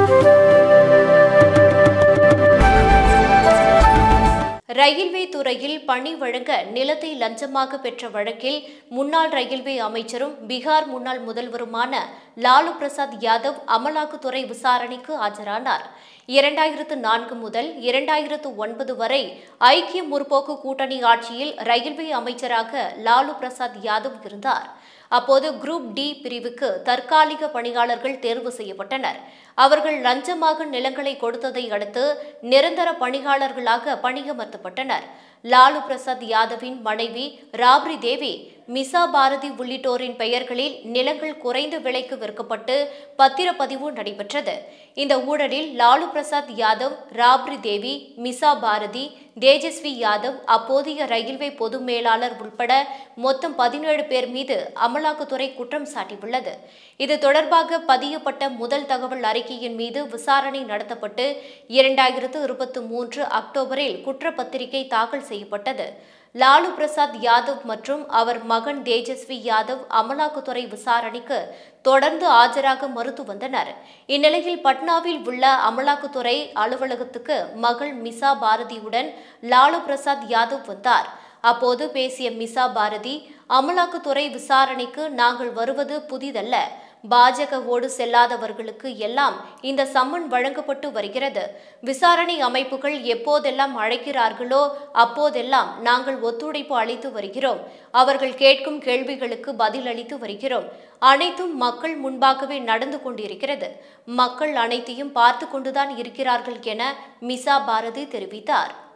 railway துறையில் பணி வழங்க நிலத்தை லஞ்சமாக பெற்ற வழக்கில் முன்னாள் ரயில்வே அமைச்சரும் பீகார் முன்னாள் முதல்வருமான லாலு பிரசாத் யாதவ் அமலாக்கத்துறை விசாரணைக்கு ஆஜரானார் இரண்டாயிரத்து நான்கு முதல் இரண்டாயிரத்து ஒன்பது வரை ஐக்கிய முற்போக்கு கூட்டணி ஆட்சியில் ரயில்வே அமைச்சராக லாலு பிரசாத் யாதவ் இருந்தார் அப்போது குரூப் டி பிரிவுக்கு தற்காலிக பணியாளர்கள் தேர்வு செய்யப்பட்டனர் அவர்கள் லஞ்சமாக நிலங்களை கொடுத்ததை அடுத்து நிரந்தர பணியாளர்களாக பணியமர்த்தப்பட்டனர் லாலு பிரசாத் யாதவின் மனைவி ராப்ரி தேவி மிசா பாரதி உள்ளிட்டோரின் பெயர்களில் நிலங்கள் குறைந்த விலைக்கு விற்கப்பட்டு பத்திரப்பதிவு நடைபெற்றது இந்த ஊழலில் லாலு பிரசாத் யாதவ் ராப்ரி தேவி மிசா பாரதி தேஜஸ்வி யாதவ் அப்போதைய ரயில்வே பொது மேலாளர் உட்பட மொத்தம் பதினேழு பேர் மீது அமலாக்கத்துறை குற்றம் சாட்டியுள்ளது இது தொடர்பாக பதியப்பட்ட முதல் தகவல் அறிக்கையின் மீது விசாரணை நடத்தப்பட்டு இரண்டாயிரத்து இருபத்தி மூன்று அக்டோபரில் குற்றப்பத்திரிகை தாக்கல் செய்யப்பட்டது லாலு பிரசாத் யாதவ் மற்றும் அவர் மகன் தேஜஸ்வி யாதவ் அமலாக்கத்துறை விசாரணைக்கு தொடர்ந்து ஆஜராக மறுத்து வந்தனர் இந்நிலையில் பட்னாவில் உள்ள அமலாக்கத்துறை அலுவலகத்துக்கு மகள் மிசா பாரதியுடன் லாலு பிரசாத் யாதவ் வந்தார் அப்போது பேசிய மிசா பாரதி அமலாக்கத்துறை விசாரணைக்கு நாங்கள் வருவது புதிதல்ல பாஜகவோடு செல்லாதவர்களுக்கு எல்லாம் இந்த சம்மன் வழங்கப்பட்டு வருகிறது விசாரணை அமைப்புகள் எப்போதெல்லாம் அழைக்கிறார்களோ அப்போதெல்லாம் நாங்கள் ஒத்துழைப்பு அளித்து வருகிறோம் அவர்கள் கேட்கும் கேள்விகளுக்கு பதிலளித்து வருகிறோம் அனைத்தும் மக்கள் முன்பாகவே நடந்து கொண்டிருக்கிறது மக்கள் அனைத்தையும் பார்த்து கொண்டுதான் இருக்கிறார்கள் என மிசா பாரதி தெரிவித்தார்